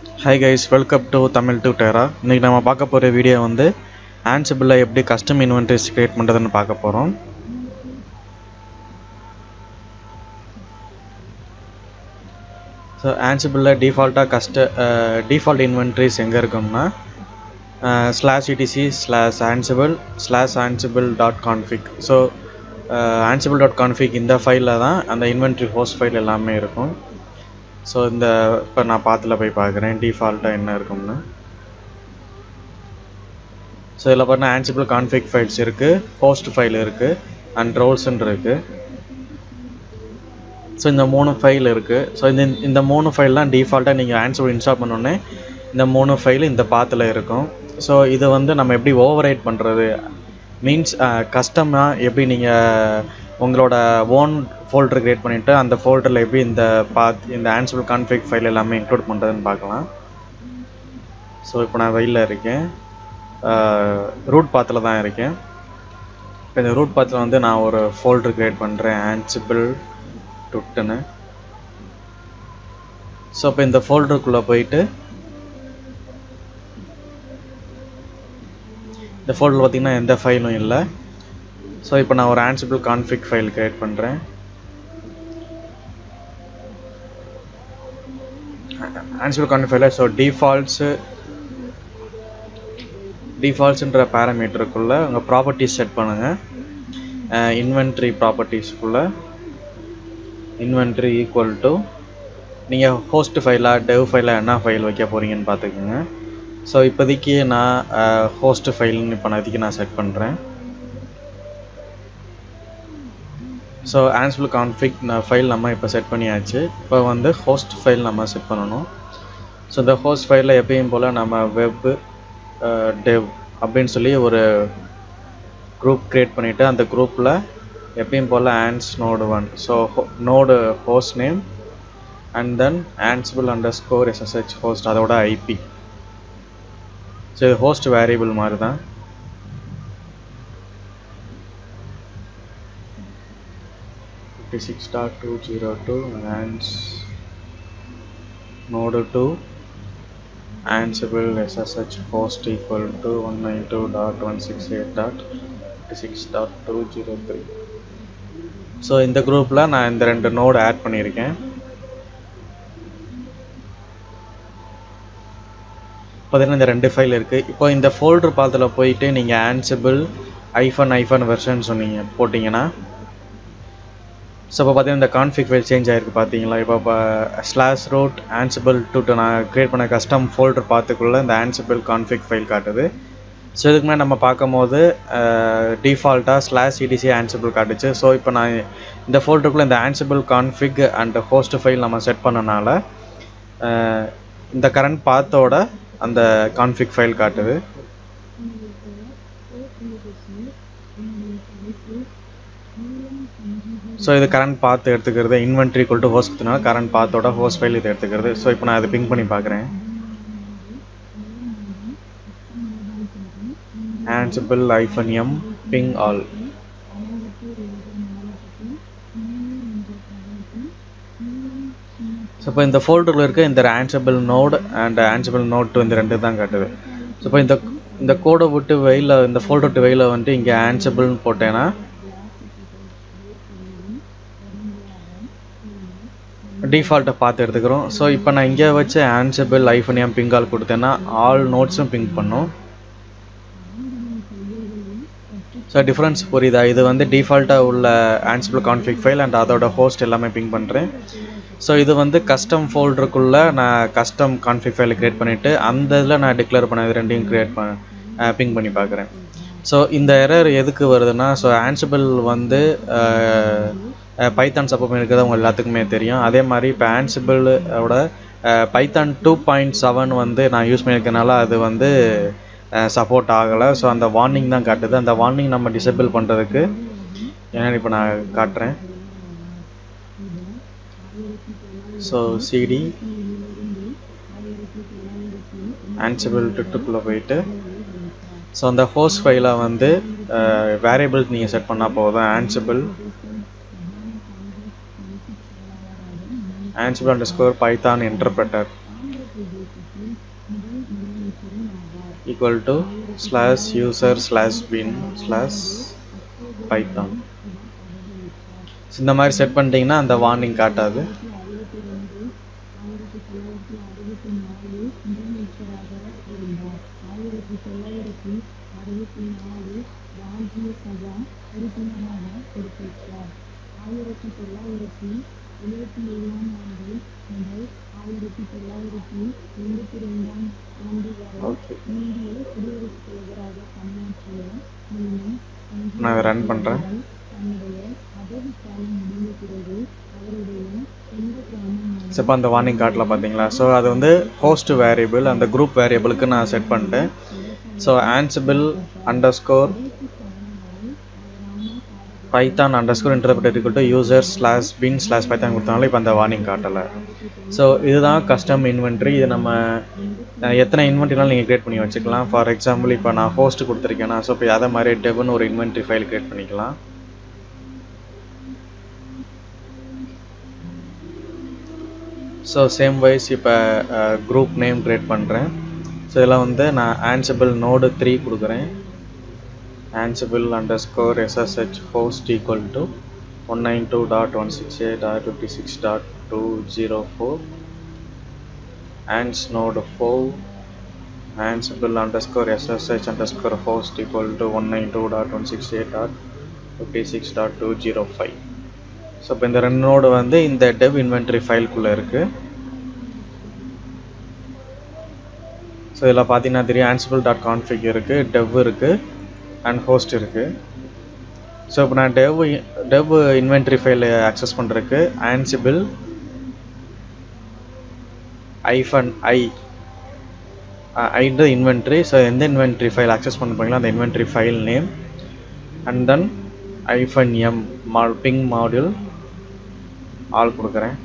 hi guys welcome to Tamil to டேரா இன்றைக்கி நம்ம பார்க்க போகிற வீடியோ வந்து ஆன்சிபிளில் எப்படி கஸ்டம் இன்வென்ட்ரிஸ் க்ரியேட் பண்ணுறதுன்னு பார்க்க போகிறோம் ஸோ ஆன்சிபிளில் டிஃபால்ட்டாக கஸ்ட டிஃபால்ட் இன்வென்ட்ரிஸ் எங்கே இருக்கும்னா slash E T C slash Ansible slash Ansible dot config so Ansible dot config இந்த ஃபைலில் தான் அந்த இன்வென்ட்ரி ஹோஸ்ட் ஃபைல் எல்லாமே இருக்கும் ஸோ இந்த இப்போ நான் பாத்தில் போய் பார்க்குறேன் டிஃபால்ட்டாக என்ன இருக்கும்னு ஸோ இதில் பார்த்தா ஆன்சிபிள் கான்ஃபிக் ஃபைல்ஸ் இருக்குது ஹோஸ்ட் ஃபைல் இருக்குது அண்ட் ரோல்ஸ்ன்னு இருக்குது ஸோ இந்த மூணு ஃபைல் இருக்குது ஸோ இந்த இந்த மூணு ஃபைல்லாம் டிஃபால்ட்டாக நீங்கள் ஆன்சிபிள் இன்ஸ்டால் பண்ணோன்னே இந்த மூணு ஃபைல் இந்த பாத்தில் இருக்கும் ஸோ இது வந்து நம்ம எப்படி ஓவர் ரைட் பண்ணுறது மீன்ஸ் கஸ்டமாக எப்படி நீங்கள் உங்களோட ஓன் ஃபோல்டர் க்ரியேட் பண்ணிவிட்டு அந்த ஃபோல்டரில் எப்படி இந்த பாத் இந்த ஆன்சிபிள் கான்ஃபிக் ஃபைல் எல்லாமே இன்க்ளூட் பண்ணுறதுன்னு பார்க்கலாம் ஸோ இப்போ நான் வெயிலில் இருக்கேன் ரூட் பாத்தில் தான் இருக்கேன் இப்போ இந்த ரூட் பாத்தில் வந்து நான் ஒரு ஃபோல்டர் க்ரியேட் பண்ணுறேன் ஆன்சிபிள் டுட்டுன்னு ஸோ இப்போ இந்த ஃபோல்டருக்குள்ளே போயிட்டு இந்த ஃபோல்டரில் பார்த்திங்கன்னா எந்த ஃபைலும் இல்லை ஸோ இப்போ நான் ஒரு ஆன்சிபிள் கான்ஃபிக் ஃபைல் க்ரியேட் பண்ணுறேன் ஆன்சிபிள் கான்ஃபிக் ஃபைலில் ஸோ டிஃபால்ட்ஸு டிஃபால்ட்ஸுன்ற பேராமீட்டருக்குள்ளே உங்கள் ப்ராப்பர்ட்டிஸ் செட் பண்ணுங்கள் இன்வென்ட்ரி ப்ராப்பர்ட்டிஸ்க்குள்ளே இன்வென்ட்ரி ஈக்குவல் டு நீங்கள் ஹோஸ்ட் ஃபைலாக டெவ் ஃபைலாக என்ன ஃபைல் வைக்க போகிறீங்கன்னு பார்த்துக்குங்க ஸோ இப்போதைக்கு நான் ஹோஸ்ட் ஃபைல்னு இப்போ நான் இதுக்கு நான் செட் பண்ணுறேன் ஸோ ஆன்சிபிள் கான்ஃபிக் ஃபைல் நம்ம இப்போ செட் பண்ணியாச்சு இப்போ வந்து ஹோஸ்ட் ஃபைல் நம்ம செட் பண்ணணும் ஸோ இந்த ஹோஸ்ட் ஃபைலில் எப்பயும் போல் நம்ம வெப் டெவ் அப்படின்னு சொல்லி ஒரு குரூப் க்ரியேட் பண்ணிவிட்டு அந்த குரூப்பில் எப்பயும் போல் ஆன்ஸ் node one so node host name and then Ansible underscore SSH host அதோட ஐபி ஸோ இது ஹோஸ்ட் வேரியபிள் மாதிரி தான் fifty six dot two zero two ஆன்ஸ் node two ansible ssh host equal to 192.168.56.203 so இந்த குரூப்பில் நான் இந்த ரெண்டு நோடு ஆட் பண்ணியிருக்கேன் பார்த்தீங்கன்னா இந்த ரெண்டு ஃபைல் இருக்குது இப்போ இந்த ஃபோல்டர் பாத்தில் போயிட்டு நீங்கள் ஆன்சிபிள் ஐஃபன் ஐஃபன் வெர்ஷன் சொன்னீங்க போட்டிங்கன்னா ஸோ இப்போ பார்த்தீங்கன்னா இந்த கான்ஃபிக் ஃபைல் சேஞ்ச் ஆகிருக்கு பார்த்தீங்களா இப்போ இப்போ ஸ்லாஷ் ரூட் ஆன்சிபிள் டூ நான் க்ரியேட் பண்ண கஸ்டம் ஃபோல்டர் பார்த்துக்குள்ளே இந்த ஆன்சிபிள் கான்ஃபிக் ஃபைல் காட்டுது ஸோ இதுக்கு மேலே நம்ம பார்க்கும்போது டிஃபால்ட்டாக ஸ்லாஷ் இடிசி ஆன்சிபிள் காட்டுச்சு ஸோ இப்போ நான் இந்த ஃபோல்டருக்குள்ளே இந்த Ansible config and host file நம்ம செட் பண்ணனால இந்த கரண்ட் பாத்தோட அந்த கான்ஃபிக் ஃபைல் காட்டுது ஸோ இது கரண்ட் பார்த்து எடுத்துக்கிறது இன்வென்ட்ரி கொல்ட்டு ஹோஸ்ட் கொடுத்தனால கரண்ட் பாத்தோட ஹோஸ்ட் ஃபைல் இது எடுத்துக்கிறது ஸோ இப்போ நான் அதை பிங் பண்ணி பார்க்குறேன் ஆன்சிபிள் ஐஃபன் எம் பிங் ஆல் ஸோ இப்போ இந்த ஃபோல்டரில் இருக்க இந்த Ansible node and Ansible node two இந்த ரெண்டு தான் காட்டுது ஸோ இப்போ இந்த இந்த கோடை விட்டு வெயில இந்த ஃபோல்டர் விட்டு வெயில வந்துட்டு இங்கே ஆன்சிபிள்னு போட்டேன்னா டிஃபால்ட்டை பார்த்து எடுத்துக்கிறோம் ஸோ இப்போ நான் இங்கே வச்சு ஆன்சிபிள் ஐஃபனியம் பிங்கால் கொடுத்தேன்னா ஆல் நோட்ஸும் பிங்க் பண்ணும் ஸோ டிஃப்ரென்ஸ் புரியுதா இது வந்து டிஃபால்ட்டாக உள்ள ஆன்சிபிள் கான்ஃபிக் ஃபைல் அண்ட் அதோட ஹோஸ்ட் எல்லாமே பிங் பண்ணுறேன் ஸோ இது வந்து கஸ்டம் ஃபோல்டருக்குள்ளே நான் கஸ்டம் கான்ஃபிக் ஃபைலை க்ரியேட் பண்ணிவிட்டு அந்த இதில் நான் டிக்ளேர் பண்ணது ரெண்டையும் க்ரியேட் பண்ண பிங் பண்ணி பார்க்குறேன் ஸோ இந்த எரர் எதுக்கு வருதுன்னா ஸோ ஆன்சிபிள் வந்து பைத்தான் சப்போர்ட் இருக்கிறது அவங்க எல்லாத்துக்குமே தெரியும் அதே மாதிரி இப்போ ஆன்சிபிளோட பைத்தான் டூ பாயிண்ட் செவன் வந்து நான் யூஸ் பண்ணியிருக்கனால அது வந்து சப்போர்ட் ஆகலை ஸோ அந்த வார்னிங் தான் காட்டுது அந்த வார்னிங் நம்ம டிசேபிள் பண்ணுறதுக்கு ஏன்னா இப்போ நான் காட்டுறேன் ஸோ சிடி ஆன்சிபிள் டுட்டுக்குள்ளே போயிட்டு ஸோ அந்த ஹோஸ்ட் ஃபைலை வந்து வேரியபிள் நீங்கள் செட் பண்ணால் போதும் Ansible ansible underscore python interpreter equal to slash user slash bin slash Python இந்த மாதிரி செட் பண்ணிட்டீங்கன்னா அந்த வார்னிங் காட்டாது ஓகே நான் இதை ரன் பண்ணுறேன் ஸோ இப்போ அந்த வார்னிங் காட்டல பார்த்தீங்களா ஸோ அது வந்து ஹோஸ்ட் வேரியபிள் அந்த குரூப் வேரியபிளுக்கு நான் செட் பண்ணிட்டேன் so Ansible underscore Python underscore interpreter equal to user slash bin slash Python கொடுத்தனால இப்போ அந்த வார்னிங் காட்டலை ஸோ இதுதான் கஸ்டம் இன்வென்ட்ரி இது நம்ம அஹ், எத்தனை இன்வென்ட்ரினாலும் நீங்கள் கிரியேட் பண்ணி வச்சுக்கலாம் ஃபார் எக்ஸாம்பிள் இப்போ நான் ஹோஸ்ட் கொடுத்துருக்கேன்னா ஸோ இப்போ அதே மாதிரி டெப்னு ஒரு இன்வென்ட்ரி ஃபைல் கிரியேட் பண்ணிக்கலாம் ஸோ சேம் வைஸ் இப்போ குரூப் நேம் க்ரியேட் பண்ணுறேன் ஸோ இதில் வந்து நான் ஆன்சிபிள் நோடு த்ரீ கொடுக்குறேன் Ansible underscore SSH host equal to one nine two dot one six eight dot fifty six dot two zero four ஆன்ஸ் node four Ansible underscore SSH underscore host equal to one nine two dot one six eight dot fifty six dot two zero five so இப்போ இந்த ரெண்டு node வந்து இந்த டெவ் inventory ஃபைல்குள்ளே இருக்குது so இதில் பார்த்தீங்கன்னா தெரியும் ஆன்சிபிள் டாட் கான்ஃபிக் இருக்குது டெவ் இருக்குது அண்ட் ஹோஸ்ட் இருக்குது ஸோ இப்போ நான் dev dev inventory file access பண்ணுறதுக்கு ஆன்சிபிள் ஐஃபன் ஐ ஐன்ற இன்வென்ட்ரி ஸோ எந்த இன்வென்ட்ரி ஃபைல் ஆக்சஸ் பண்ண போறீங்களோ அந்த inventory file name and then hyphen M மால் பிங் மாடியூல் ஆல் கொடுக்குறேன்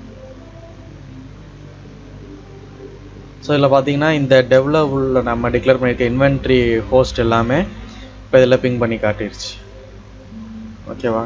ஸோ இதில் பார்த்தீங்கன்னா இந்த டெவ்ல உள்ள நம்ம டிக்ளேர் பண்ணியிருக்க இன்வென்ட்ரி ஹோஸ்ட் எல்லாமே இப்போ இதில் பிங் பண்ணி காட்டிடுச்சு ஓகேவா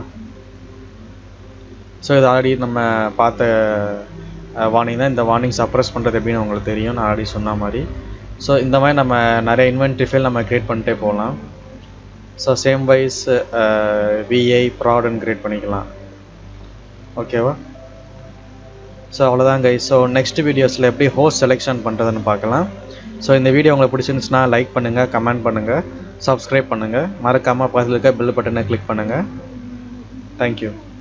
ஸோ இது ஆல்ரெடி நம்ம பார்த்த வார்னிங் தான் இந்த வார்னிங் சப்ரஸ் பண்ணுறது எப்படின்னு உங்களுக்கு தெரியும் நான் ஆல்ரெடி சொன்ன மாதிரி ஸோ இந்த மாதிரி நம்ம நிறைய இன்வென்ட்ரி ஃபைல் நம்ம க்ரியேட் பண்ணிட்டே போகலாம் ஸோ சேம் வைஸ் விஐ ப்ராடுன்னு க்ரியேட் பண்ணிக்கலாம் ஓகேவா ஸோ அவ்வளோதான் கைஸ் ஸோ நெக்ஸ்ட் வீடியோஸில் எப்படி ஹோஸ்ட் செலெக்ஷன் பண்ணுறதுன்னு பார்க்கலாம் ஸோ இந்த வீடியோ உங்களுக்கு பிடிச்சிருந்துச்சுன்னா லைக் பண்ணுங்கள் கமெண்ட் பண்ணுங்கள் சப்ஸ்கிரைப் பண்ணுங்கள் மறக்காமல் பக்கத்தில் இருக்க பெல் பட்டனை கிளிக் பண்ணுங்கள் தேங்க்யூ